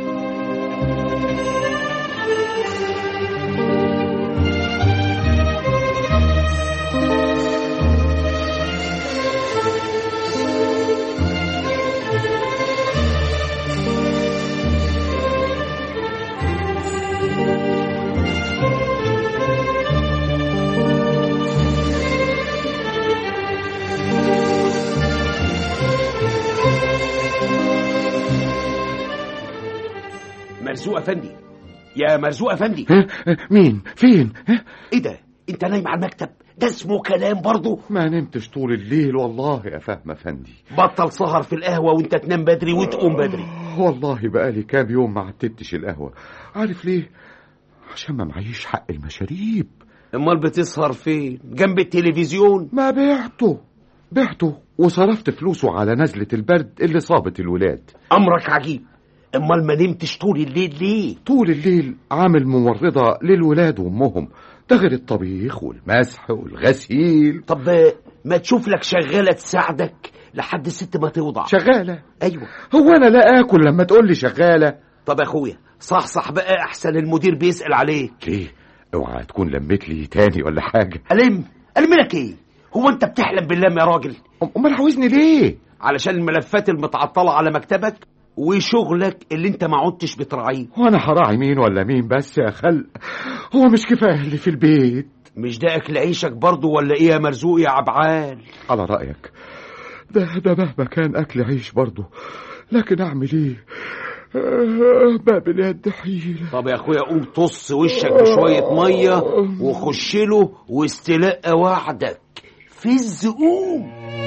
مرزوق افندي يا مرزوق افندي مين فين ايه ده انت نايم على المكتب ده اسمه كلام برضه ما نمتش طول الليل والله يا فهم افندي بطل سهر في القهوه وانت تنام بدري وتقوم بدري والله بقالي كام يوم ما عتبتش القهوه عارف ليه عشان ما معيش حق المشاريب امال بتسهر فين جنب التلفزيون ما بعته بعته وصرفت فلوسه على نزلة البرد اللي صابت الولاد امرك عجيب امال ما نمتش طول الليل ليه طول الليل عامل ممرضة للولاد وامهم ده غير الطبيخ والمسح والغسيل طب ما تشوف لك شغالة تساعدك لحد الست ما توضع شغالة ايوه هو انا لا اكل لما تقول لي شغالة طب يا اخويا صحصح بقى احسن المدير بيسأل عليك ليه اوعى تكون لميت لي تاني ولا حاجة ألم ألم لك ايه هو انت بتحلم باللم يا راجل امال عاوزني ليه علشان الملفات المتعطلة على مكتبك وشغلك اللي انت ما عدتش بتراعيه وانا هراعي مين ولا مين بس يا خل هو مش كفايه اللي في البيت مش ده اكل عيشك برضه ولا ايه يا مرزوق يا عبعال على رايك ده ده مهما كان اكل عيش برضه لكن اعمل ايه آه، باب اليد حيلة طب يا اخويا قوم طص وشك بشوية مية وخش له واستلقى وعدك في الزقوم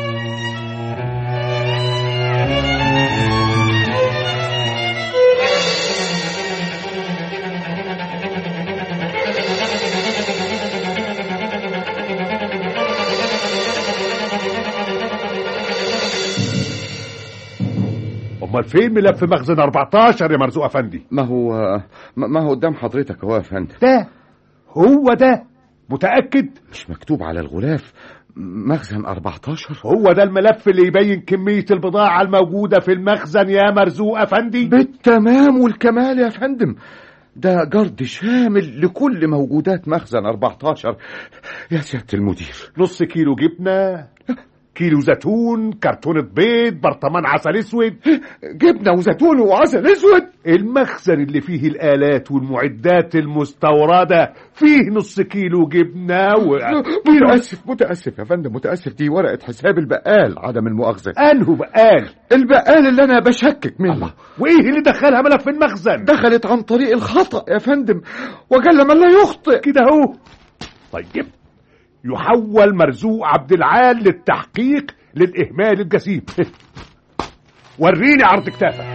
امال فين ملف مخزن 14 يا مرزوق افندي ما هو ما ما هو قدام حضرتك اهو يا فندم ده هو ده متاكد مش مكتوب على الغلاف مخزن 14 هو ده الملف اللي يبين كمية البضاعة الموجودة في المخزن يا مرزوق أفندي بالتمام والكمال يا فندم ده جرد شامل لكل موجودات مخزن 14 يا سيادة المدير نص كيلو جبنة كيلو زيتون كرتونة بيض برطمان عسل اسود جبنة وزيتون وعسل اسود المخزن اللي فيه الآلات والمعدات المستوردة فيه نص كيلو جبنة و... متأسف متأسف يا فندم متأسف دي ورقة حساب البقال عدم المؤاخذة أنه بقال البقال اللي أنا بشكك منه الله. وإيه اللي دخلها ملف المخزن دخلت عن طريق الخطأ يا فندم وجل من لا يخطئ كده اهو طيب يحول مرزوق عبد العال للتحقيق للإهمال الجسيم وريني عرض كتافك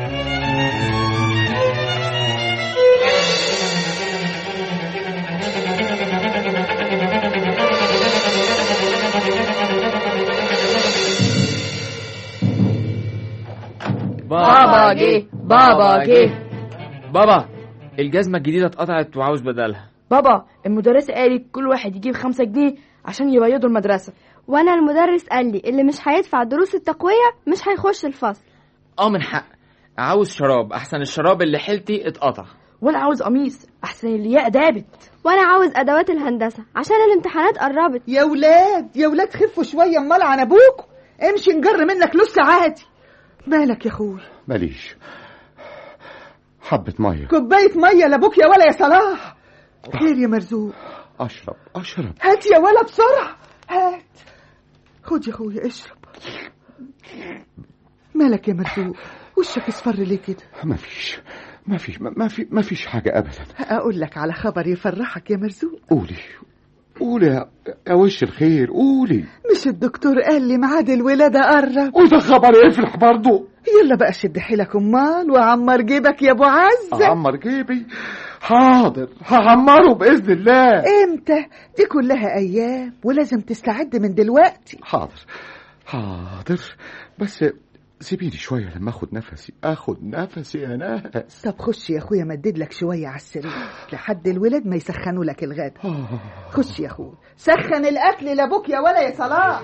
بابا جه بابا جه بابا الجزمة الجديدة اتقطعت وعاوز بدلها بابا المدرسة قالت كل واحد يجيب خمسة جنيه عشان يبيضوا المدرسة وانا المدرس قال لي اللي مش هيدفع دروس التقوية مش هيخش الفصل اه من حق عاوز شراب احسن الشراب اللي حيلتي اتقطع وانا عاوز قميص احسن الياقة دابت وانا عاوز ادوات الهندسة عشان الامتحانات قربت يا ولاد يا ولاد خفوا شوية امال عن ابوكم امشي نجر منك لسه عادي مالك يا اخويا ماليش حبة مية كوبايه ميه لابوك يا ولا يا صلاح خير يا مرزوق أشرب أشرب هات يا ولا بسرعه هات خد يا اخويا اشرب مالك يا مرزوق وشك اصفر ليه كده ما فيش ما فيش ما في ما فيش حاجة أبدا اقول لك على خبر يفرحك يا مرزوق قولي قولي يا, يا وش الخير قولي مش الدكتور قال لي ميعاد الولاده قرب وده خبر يفرح برضه يلا بقى شد حيلك امال وعمر جيبك يا ابو عزه أعمر جيبي حاضر هعمره بإذن الله امتى دي كلها ايام ولازم تستعد من دلوقتي حاضر حاضر بس سيبيني شوية لما اخد نفسي اخد نفسي يا ناس طب خش يا اخويا مدد لك شويه على السرير لحد الولاد ما يسخنوا لك الغدا خش يا اخويا سخن الاكل لابوك يا ولا يا صلاح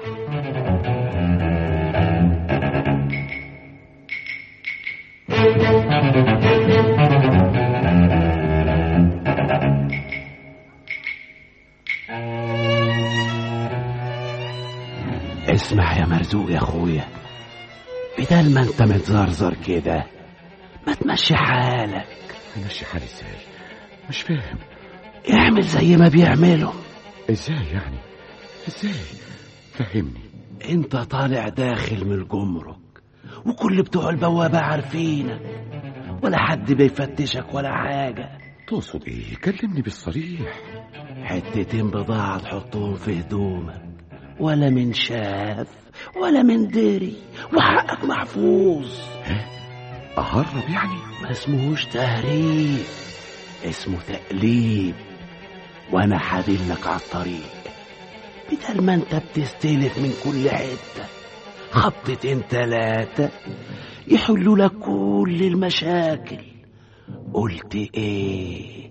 اسمع يا مرزوق يا اخويا بدل ما انت متزرزر كده ما تمشي حالك امشي حالي ازاي مش فاهم اعمل زي ما بيعملوا ازاي يعني ازاي فهمني انت طالع داخل من الجمرك وكل بتوع البوابة عارفينك ولا حد بيفتشك ولا حاجة تقصد ايه كلمني بالصريح حتتين بضاعة تحطهم في هدومك ولا من شاف ولا من دري وحقك محفوظ أهرب يعني ما اسمهوش تهريب اسمه تقليب وانا حادلك على الطريق بدل ما انت بتستلف من كل حتة خبطتين تلاتة يحلوا لك كل المشاكل قلت ايه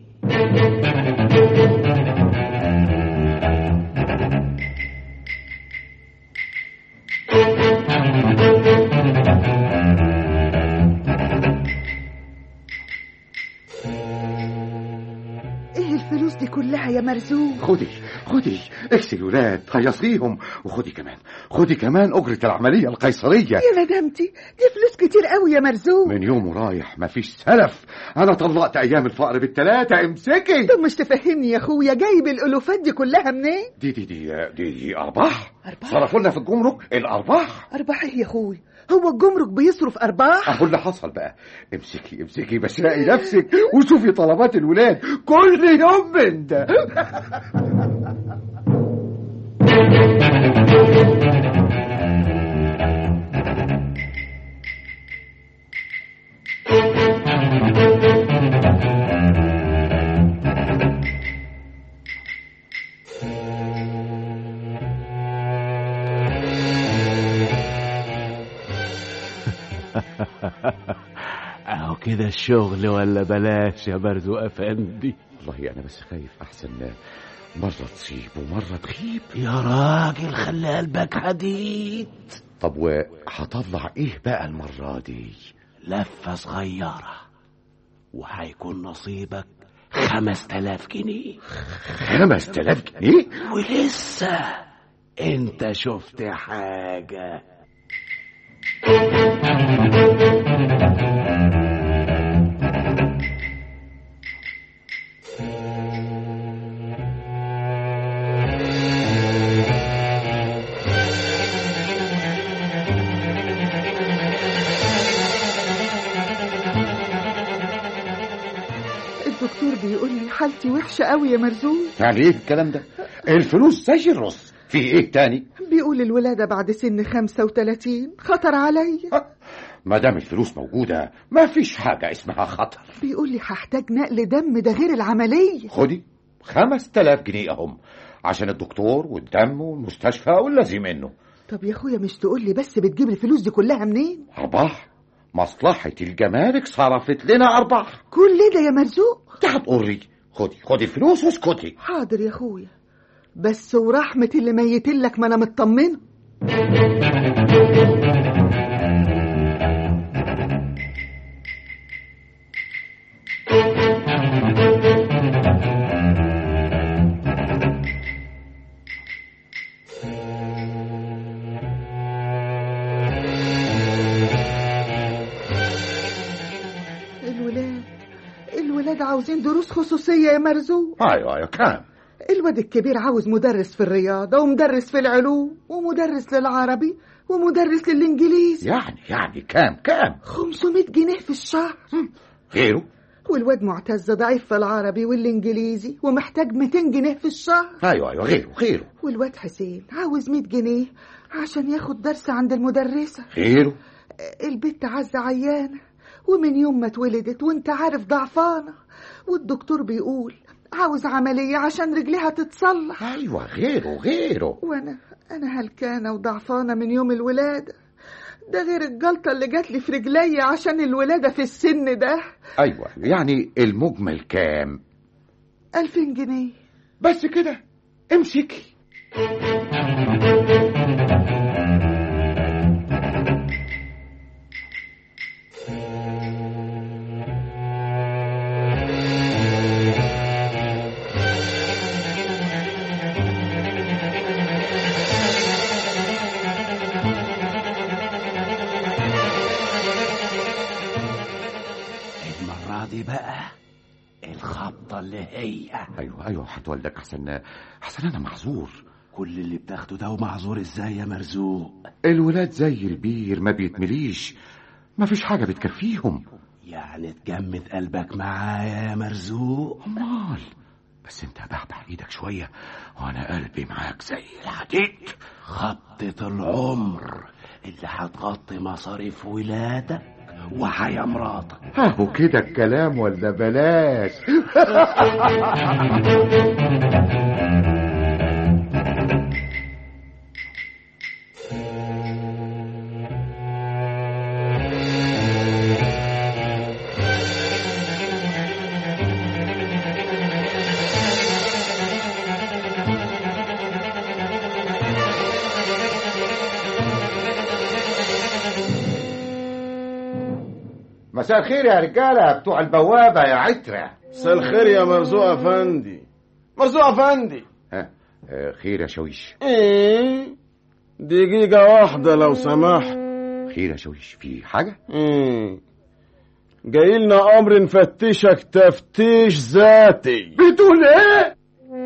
ايه الفلوس دي كلها يا مرزوق خدي خدي اغسلي الولاد خيصيهم وخدي كمان خدي كمان أجرة العملية القيصرية يا ندمتي دي فلوس كتير قوي يا مرزوق من يوم ورايح مفيش سلف أنا طلقت أيام الفقر بالتلاتة امسكي طب مش تفهمني يا اخويا جايب الالوفات دي كلها منين دي دي دي دي, دي أرباح صرفوا لنا في الجمرك الأرباح ارباح ايه يا اخويا هو الجمرك بيصرف ارباح اهو اللي حصل بقى امسكي امسكي بس لاقي نفسك وشوفي طلبات الولاد كل يوم من ده اهو كده الشغل ولا بلاش يا مرزوق افندي والله انا بس خايف احسن مرة تصيب ومرة تخيب يا راجل خلي قلبك حديد طب وهطلع ايه بقى المرة دي لفة صغيرة وهيكون نصيبك خمس تلاف جنيه خمس تلاف جنيه ولسه انت شفت حاجة الدكتور بيقول لي حالتي وحشه قوي يا مرزوق يعني ايه الكلام ده الفلوس زي الرز في ايه تاني بيقول الولاده بعد سن 35 خطر عليا ما دام الفلوس موجودة ما فيش حاجة اسمها خطر بيقول لي هحتاج نقل دم ده غير العمليه خدي خمس تلاف جنيه اهم عشان الدكتور والدم والمستشفى والذي منه طب يا اخويا مش تقول لي بس بتجيب الفلوس دي كلها منين أرباح مصلحة الجمارك صرفت لنا أرباح كل ده يا مرزوق ده هتقولي خدي خدي الفلوس واسكتي حاضر يا اخويا بس ورحمة اللي ميتين لك ما انا مطمنه عاوزين دروس خصوصية يا مرزوق ايوه ايوه كام الواد الكبير عاوز مدرس في الرياضة ومدرس في العلوم ومدرس للعربي ومدرس للإنجليزي يعني يعني كام كام 500 جنيه في الشهر غيره والواد معتز ضعيف في العربي والإنجليزي ومحتاج 200 جنيه في الشهر ايوه ايوه غيره غيره والواد حسين عاوز 100 جنيه عشان ياخد درس عند المدرسة غيره البت عزة عيانة ومن يوم ما اتولدت وانت عارف ضعفانة والدكتور بيقول عاوز عملية عشان رجليها تتصلح ايوه غيره غيره وانا انا هلكانة وضعفانة من يوم الولادة ده غير الجلطة اللي جات لي في رجلي عشان الولادة في السن ده ايوه يعني المجمل كام ألفين جنيه بس كده امسكي المرة دي بقى الخبطة اللي هي ايوه ايوه هتولدك احسن احسن انا معذور كل اللي بتاخده ده ومعذور ازاي يا مرزوق الولاد زي البير ما بيتمليش ما فيش حاجة بتكفيهم يعني تجمد قلبك معايا يا مرزوق امال بس انت بعبع ايدك شوية وانا قلبي معاك زي الحديد خبطة العمر اللي هتغطي مصاريف ولادك وحياة مراتك اهو كده الكلام ولا بلاش مساء الخير يا رجالة بتوع البوابة يا عترة مساء الخير يا مرزوق افندي مرزوق افندي ها آه، خير يا شويش ايه دقيقة واحدة لو سمحت خير يا شويش في حاجة ايه جاي لنا امر نفتشك تفتيش ذاتي بتقول ايه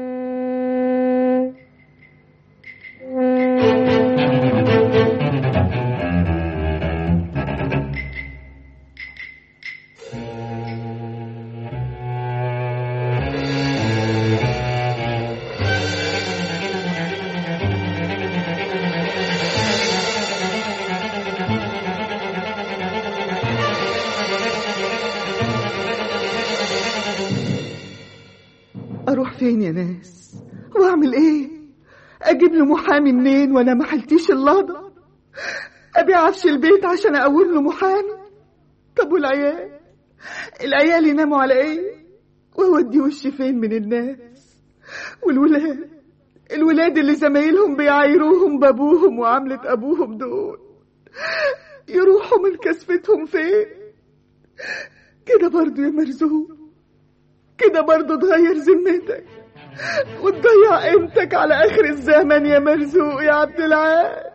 اروح فين يا ناس واعمل ايه اجيب له محامي منين وانا ما حلتيش اللقطه ابيع عفش البيت عشان اقول له محامي طب والعيال العيال يناموا على ايه واودي وشي فين من الناس والولاد الولاد اللي زمايلهم بيعايروهم بابوهم وعملة ابوهم دول يروحوا من كسفتهم فين كده برضو يا مرزوق كده برضو تغير ذمتك وتضيع قيمتك على اخر الزمن يا مرزوق يا عبد العال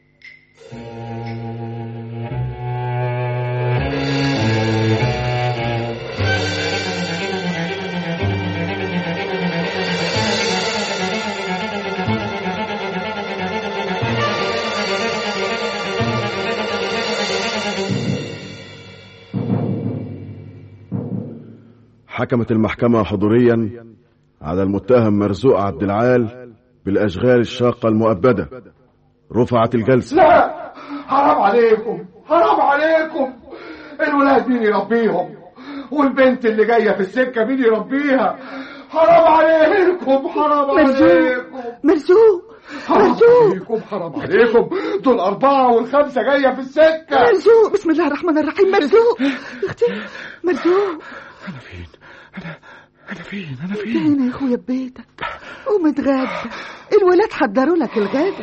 حكمت المحكمة حضوريا على المتهم مرزوق عبد العال بالأشغال الشاقة المؤبدة رفعت الجلسة لا حرام عليكم حرام عليكم الولاد مين يربيهم والبنت اللي جاية في السكة مين يربيها حرام عليكم حرام مرزوق عليكم مرزوق حرام مرزوق عليكم حرام عليكم دول أربعة والخمسة جاية في السكة مرزوق بسم الله الرحمن الرحيم مرزوق اختي مرزوق أنا فين أنا أنا فين أنا انت فين هنا يا اخويا ببيتك قوم اتغدى الولاد حضروا لك الغدا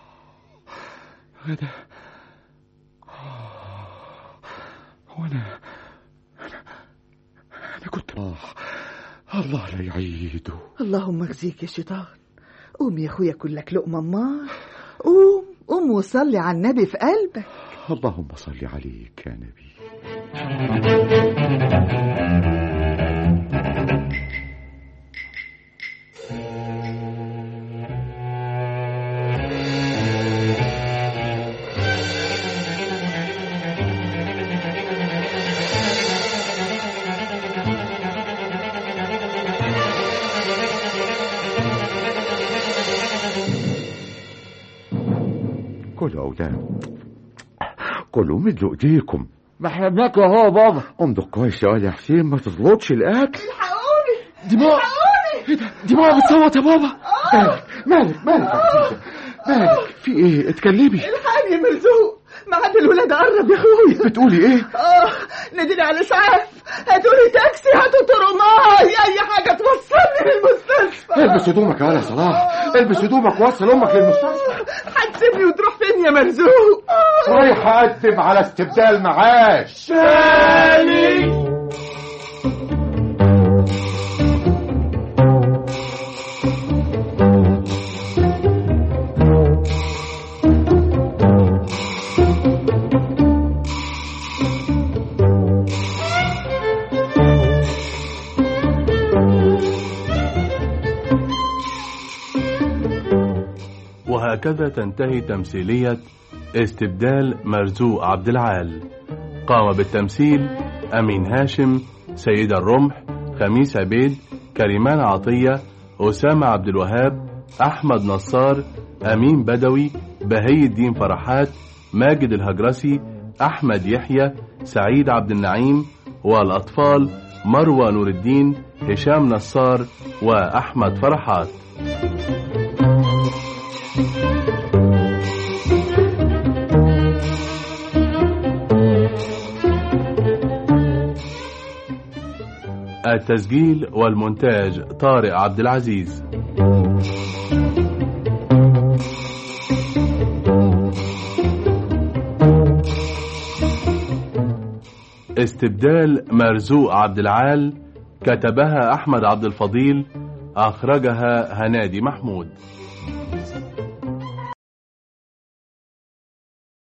غدا هو أنا أنا أنا كنت راح الله لا يعيده اللهم اخزيك يا شيطان قوم يا اخويا كلك لقمه امال قوم قوم وصلي على النبي في قلبك اللهم صل عليك يا نبي كلوا يا أولاد كلوا مدلوا إيديكم ما احنا بناكل اهو يا بابا امضغ كويس يا واد يا حسين ما تزلطش الأكل دماغ ايه ده دماغ بتصوت يا بابا مالك مالك يا عزيزة مالك في ايه اتكلمي الحقني يا مرزوق ميعاد الولاد قرب يا اخويا بتقولي ايه اه ناديني على اسعاف هاتولي تاكسي هاتوا طرماي اي حاجه توصلني للمستشفى البس هدومك يا ولا صلاح البس هدومك ووصل امك للمستشفى هتسيبني وتروح فين يا مرزوق رايح اقدم على استبدال معاش تاني وهكذا تنتهي تمثيلية استبدال مرزوق عبد العال قام بالتمثيل أمين هاشم سيد الرمح خميس عبيد كريمان عطية أسامة عبد الوهاب أحمد نصار أمين بدوي بهي الدين فرحات ماجد الهجرسي أحمد يحيى سعيد عبد النعيم والأطفال مروى نور الدين هشام نصار وأحمد فرحات التسجيل والمونتاج طارق عبد العزيز استبدال مرزوق عبد العال كتبها أحمد عبد الفضيل أخرجها هنادي محمود